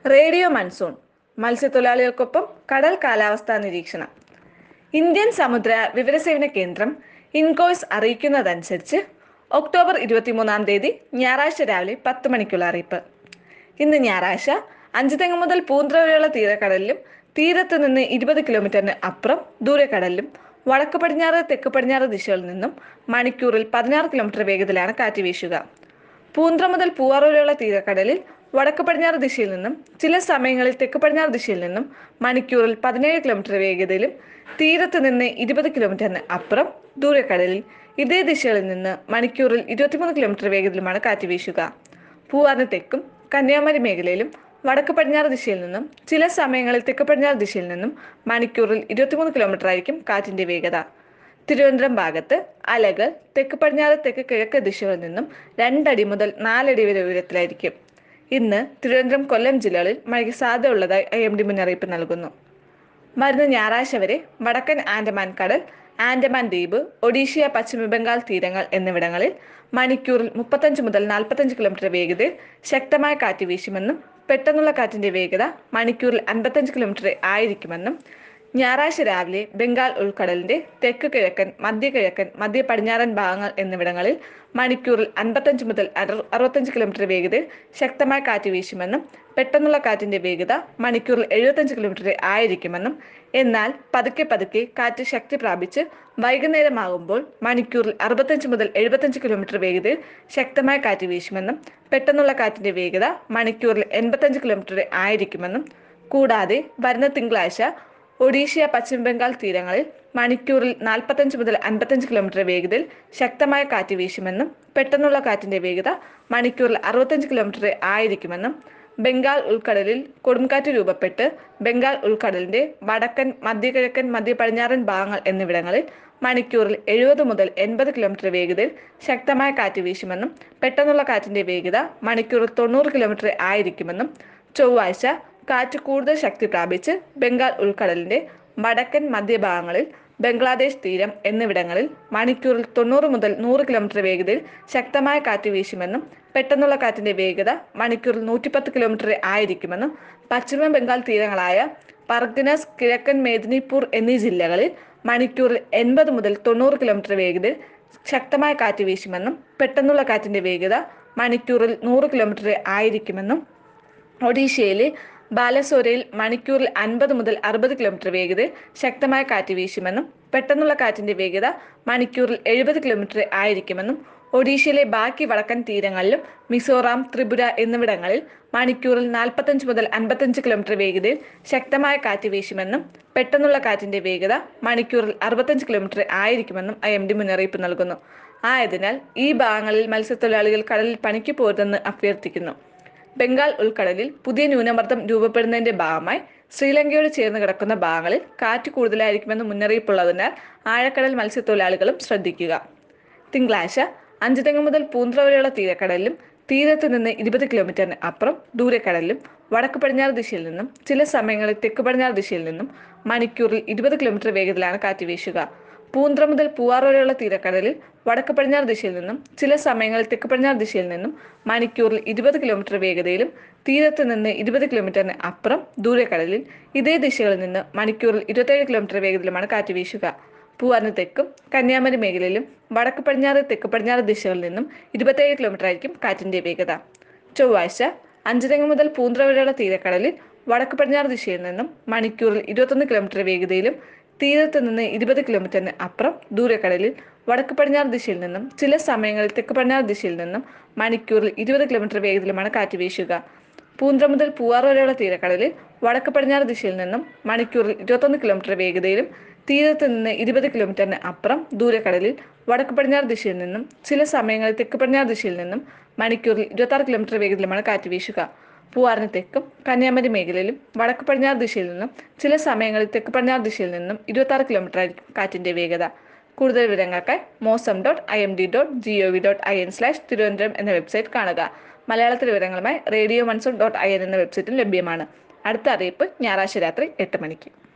radio monsoon മത്സ്യത്തൊഴിലാളികൾക്കൊപ്പം കടൽ കാലാവസ്ഥാ നിരീക്ഷണം ഇന്ത്യൻ സമുദ്ര വിവരസേവന കേന്ദ്രം ഇൻകോയ്സ് അറിയിക്കുന്നതനുസരിച്ച് ഒക്ടോബർ ഇരുപത്തിമൂന്നാം തീയതി ഞായറാഴ്ച രാവിലെ പത്ത് മണിക്കുള്ള അറിയിപ്പ് ഇന്ന് ഞായറാഴ്ച അഞ്ചുതെങ്ങ് മുതൽ പൂന്ത്ര വരെയുള്ള തീരക്കടലിലും തീരത്ത് നിന്ന് ഇരുപത് കിലോമീറ്ററിന് അപ്പുറം ദൂരക്കടലിലും വടക്ക് പടിഞ്ഞാറ് തെക്ക് പടിഞ്ഞാറ് ദിശകളിൽ നിന്നും മണിക്കൂറിൽ പതിനാറ് കിലോമീറ്റർ വേഗത്തിലാണ് കാറ്റ് വീശുക പൂന്ത്ര മുതൽ പൂവാർ വരെയുള്ള തീരക്കടലിൽ വടക്ക് പടിഞ്ഞാറ് ദിശയിൽ നിന്നും ചില സമയങ്ങളിൽ തെക്ക് പടിഞ്ഞാറ് ദിശയിൽ നിന്നും മണിക്കൂറിൽ പതിനേഴ് കിലോമീറ്റർ വേഗതയിലും തീരത്ത് നിന്ന് ഇരുപത് കിലോമീറ്ററിന് അപ്പുറം ദൂരക്കടലിൽ ഇതേ ദിശകളിൽ നിന്ന് മണിക്കൂറിൽ ഇരുപത്തിമൂന്ന് കിലോമീറ്റർ വേഗത്തിലുമാണ് കാറ്റ് വീശുക പൂവാറിന് തെക്കും കന്യാകുമാരി മേഖലയിലും വടക്ക് പടിഞ്ഞാറ് ദിശയിൽ നിന്നും ചില സമയങ്ങളിൽ തെക്ക് പടിഞ്ഞാറ് ദിശയിൽ നിന്നും മണിക്കൂറിൽ ഇരുപത്തിമൂന്ന് കിലോമീറ്റർ ആയിരിക്കും കാറ്റിന്റെ വേഗത തിരുവനന്തപുരം ഭാഗത്ത് അലകൾ തെക്ക് പടിഞ്ഞാറ് തെക്ക് കിഴക്ക് ദിശകളിൽ നിന്നും രണ്ടടി മുതൽ നാലടി വരെ ഉയരത്തിലായിരിക്കും ഇന്ന് തിരുവനന്തപുരം കൊല്ലം ജില്ലകളിൽ മഴയ്ക്ക് സാധ്യത ഉള്ളതായി ഐ എം ഡി മുന്നറിയിപ്പ് നൽകുന്നു വരുന്ന ഞായറാഴ്ച വരെ വടക്കൻ ആൻഡമാൻ കടൽ ആൻഡമാൻ ദ്വീപ് ഒഡീഷ്യ പശ്ചിമ ബംഗാൾ തീരങ്ങൾ എന്നിവിടങ്ങളിൽ മണിക്കൂറിൽ മുപ്പത്തഞ്ച് മുതൽ നാൽപ്പത്തഞ്ച് കിലോമീറ്റർ വേഗതയിൽ ശക്തമായ കാറ്റ് വീശുമെന്നും പെട്ടെന്നുള്ള കാറ്റിന്റെ വേഗത മണിക്കൂറിൽ അൻപത്തഞ്ച് കിലോമീറ്റർ ആയിരിക്കുമെന്നും ഞായറാഴ്ച രാവിലെ ബംഗാൾ ഉൾക്കടലിന്റെ തെക്ക് കിഴക്കൻ മധ്യ കിഴക്കൻ മധ്യ പടിഞ്ഞാറൻ ഭാഗങ്ങൾ എന്നിവിടങ്ങളിൽ മണിക്കൂറിൽ അൻപത്തഞ്ച് മുതൽ അറു- അറുപത്തഞ്ച് കിലോമീറ്റർ വേഗതയിൽ ശക്തമായ കാറ്റ് വീശുമെന്നും പെട്ടെന്നുള്ള കാറ്റിന്റെ വേഗത മണിക്കൂറിൽ എഴുപത്തഞ്ച് കിലോമീറ്റർ ആയിരിക്കുമെന്നും എന്നാൽ പതുക്കെ പതുക്കെ കാറ്റ് ശക്തി പ്രാപിച്ച് വൈകുന്നേരമാകുമ്പോൾ മണിക്കൂറിൽ അറുപത്തഞ്ച് മുതൽ എഴുപത്തഞ്ച് കിലോമീറ്റർ വേഗതയിൽ ശക്തമായ കാറ്റ് വീശുമെന്നും പെട്ടെന്നുള്ള കാറ്റിന്റെ വേഗത മണിക്കൂറിൽ എൺപത്തഞ്ച് കിലോമീറ്റർ ആയിരിക്കുമെന്നും കൂടാതെ വരുന്ന തിങ്കളാഴ്ച ഒഡീഷ്യ പശ്ചിമ ബംഗാൾ തീരങ്ങളിൽ മണിക്കൂറിൽ നാൽപ്പത്തഞ്ച് മുതൽ അൻപത്തഞ്ച് കിലോമീറ്റർ വേഗതയിൽ ശക്തമായ കാറ്റ് വീശുമെന്നും പെട്ടെന്നുള്ള കാറ്റിന്റെ വേഗത മണിക്കൂറിൽ അറുപത്തഞ്ച് കിലോമീറ്റർ ആയിരിക്കുമെന്നും ബംഗാൾ ഉൾക്കടലിൽ കൊടുംകാറ്റ് രൂപപ്പെട്ട് ബംഗാൾ ഉൾക്കടലിന്റെ വടക്കൻ മധ്യകിഴക്കൻ മധ്യ പടിഞ്ഞാറൻ ഭാഗങ്ങൾ എന്നിവിടങ്ങളിൽ മണിക്കൂറിൽ എഴുപത് മുതൽ എൺപത് കിലോമീറ്റർ വേഗതയിൽ ശക്തമായ കാറ്റ് വീശുമെന്നും പെട്ടെന്നുള്ള കാറ്റിന്റെ വേഗത മണിക്കൂറിൽ തൊണ്ണൂറ് കിലോമീറ്റർ ആയിരിക്കുമെന്നും ചൊവ്വാഴ്ച കാറ്റ് കൂടുതൽ ശക്തി പ്രാപിച്ച് ബംഗാൾ ഉൾക്കടലിന്റെ വടക്കൻ മധ്യഭാഗങ്ങളിൽ ബംഗ്ലാദേശ് തീരം എന്നിവിടങ്ങളിൽ മണിക്കൂറിൽ തൊണ്ണൂറ് മുതൽ നൂറ് കിലോമീറ്റർ വേഗതയിൽ ശക്തമായ കാറ്റ് വീശുമെന്നും പെട്ടെന്നുള്ള കാറ്റിന്റെ വേഗത മണിക്കൂറിൽ നൂറ്റിപ്പത്ത് കിലോമീറ്റർ ആയിരിക്കുമെന്നും പശ്ചിമ ബംഗാൾ തീരങ്ങളായ പർഗനസ് കിഴക്കൻ മേദിനിപൂർ എന്നീ ജില്ലകളിൽ മണിക്കൂറിൽ എൺപത് മുതൽ തൊണ്ണൂറ് കിലോമീറ്റർ വേഗതയിൽ ശക്തമായ കാറ്റ് വീശുമെന്നും പെട്ടെന്നുള്ള കാറ്റിന്റെ വേഗത മണിക്കൂറിൽ നൂറ് കിലോമീറ്റർ ആയിരിക്കുമെന്നും ഒഡീഷയിലെ ബാലസോരയിൽ മണിക്കൂറിൽ അൻപത് മുതൽ അറുപത് കിലോമീറ്റർ വേഗതയിൽ ശക്തമായ കാറ്റ് വീശുമെന്നും പെട്ടെന്നുള്ള കാറ്റിന്റെ വേഗത മണിക്കൂറിൽ എഴുപത് കിലോമീറ്റർ ആയിരിക്കുമെന്നും ഒഡീഷയിലെ ബാക്കി വടക്കൻ തീരങ്ങളിലും മിസോറാം ത്രിപുര എന്നിവിടങ്ങളിൽ മണിക്കൂറിൽ നാൽപ്പത്തഞ്ച് മുതൽ അൻപത്തഞ്ച് കിലോമീറ്റർ വേഗതയിൽ ശക്തമായ കാറ്റ് വീശുമെന്നും പെട്ടെന്നുള്ള കാറ്റിന്റെ വേഗത മണിക്കൂറിൽ അറുപത്തഞ്ച് കിലോമീറ്റർ ആയിരിക്കുമെന്നും ഐ എം ഡി മുന്നറിയിപ്പ് നൽകുന്നു ആയതിനാൽ ഈ ഭാഗങ്ങളിൽ മത്സ്യത്തൊഴിലാളികൾ കടലിൽ പണിക്ക് പോരുതെന്ന് അഭ്യർത്ഥിക്കുന്നു ബംഗാൾ ഉൾക്കടലിൽ പുതിയ ന്യൂനമർദ്ദം രൂപപ്പെടുന്നതിന്റെ ഭാഗമായി ശ്രീലങ്കയോട് ചേർന്ന് കിടക്കുന്ന ഭാഗങ്ങളിൽ കാറ്റ് കൂടുതലായിരിക്കുമെന്ന് മുന്നറിയിപ്പുള്ളതിനാൽ ആഴക്കടൽ മത്സ്യത്തൊഴിലാളികളും ശ്രദ്ധിക്കുക തിങ്കളാഴ്ച അഞ്ചുതെങ്ങ് മുതൽ പൂന്ത്ര വരെയുള്ള തീരക്കടലിലും തീരത്ത് നിന്ന് ഇരുപത് കിലോമീറ്ററിന് അപ്പുറം ദൂരക്കടലിലും വടക്ക് പടിഞ്ഞാറ് ദിശയിൽ നിന്നും ചില സമയങ്ങളിൽ തെക്ക് പടിഞ്ഞാറ് ദിശയിൽ നിന്നും മണിക്കൂറിൽ ഇരുപത് കിലോമീറ്റർ വേഗത്തിലാണ് കാറ്റ് വീശുക പൂന്ത്ര മുതൽ പൂവാർ വരെയുള്ള തീരക്കടലിൽ വടക്ക് പടിഞ്ഞാറ് ദിശയിൽ നിന്നും ചില സമയങ്ങളിൽ തെക്ക് പടിഞ്ഞാറ് ദിശയിൽ നിന്നും മണിക്കൂറിൽ ഇരുപത് കിലോമീറ്റർ വേഗതയിലും തീരത്ത് നിന്ന് ഇരുപത് കിലോമീറ്ററിന് അപ്പുറം ദൂരക്കടലിൽ ഇതേ ദിശകളിൽ നിന്ന് മണിക്കൂറിൽ ഇരുപത്തേഴ് കിലോമീറ്റർ വേഗത്തിലുമാണ് കാറ്റ് വീശുക പൂവാറിന് തെക്കും കന്യാകുമാരി മേഖലയിലും വടക്ക് പടിഞ്ഞാറ് തെക്ക് പടിഞ്ഞാറ് ദിശകളിൽ നിന്നും ഇരുപത്തേഴ് കിലോമീറ്റർ ആയിരിക്കും കാറ്റിന്റെ വേഗത ചൊവ്വാഴ്ച അഞ്ചുതെങ്ങ് മുതൽ പൂന്ത്ര വരെയുള്ള തീരക്കടലിൽ വടക്ക് പടിഞ്ഞാറ് ദിശയിൽ നിന്നും മണിക്കൂറിൽ ഇരുപത്തൊന്ന് കിലോമീറ്റർ വേഗതയിലും തീരത്ത് നിന്ന് ഇരുപത് കിലോമീറ്ററിന് അപ്പുറം ദൂരക്കടലിൽ വടക്ക് പടിഞ്ഞാറ് ദിശയിൽ നിന്നും ചില സമയങ്ങളിൽ തെക്ക് പടിഞ്ഞാറ് ദിശയിൽ നിന്നും മണിക്കൂറിൽ ഇരുപത് കിലോമീറ്റർ വേഗത്തിലുമാണ് കാറ്റ് വീശുക പൂന്ത്ര മുതൽ പൂവാർ വരെയുള്ള തീരക്കടലിൽ വടക്ക് പടിഞ്ഞാറ് ദിശയിൽ നിന്നും മണിക്കൂറിൽ ഇരുപത്തൊന്ന് കിലോമീറ്റർ വേഗതയിലും തീരത്ത് നിന്ന് ഇരുപത് കിലോമീറ്ററിന് അപ്പുറം ദൂരക്കടലിൽ വടക്ക് പടിഞ്ഞാറ് ദിശയിൽ നിന്നും ചില സമയങ്ങളിൽ തെക്ക് പടിഞ്ഞാറ് ദിശയിൽ നിന്നും മണിക്കൂറിൽ ഇരുപത്താറ് കിലോമീറ്റർ വേഗത്തിലുമാണ് കാറ്റ് വീശുക പൂവാറിന് തെക്കും കന്യാകുമാരി മേഖലയിലും വടക്ക് പടിഞ്ഞാറ് ദിശയിൽ നിന്നും ചില സമയങ്ങളിൽ തെക്ക് പടിഞ്ഞാറ് ദിശയിൽ നിന്നും ഇരുപത്താറ് കിലോമീറ്റർ ആയിരിക്കും കാറ്റിന്റെ വേഗത കൂടുതൽ വിവരങ്ങൾക്കായി mausam dot I M D dot G O V dot I N slash Thiruvananthapuram എന്ന വെബ്സൈറ്റ് കാണുക മലയാളത്തിലെ വിവരങ്ങളുമായി radio monsoon dot I N എന്ന വെബ്സൈറ്റും ലഭ്യമാണ് അടുത്ത അറിയിപ്പ് ഞായറാഴ്ച രാത്രി എട്ട് മണിക്ക്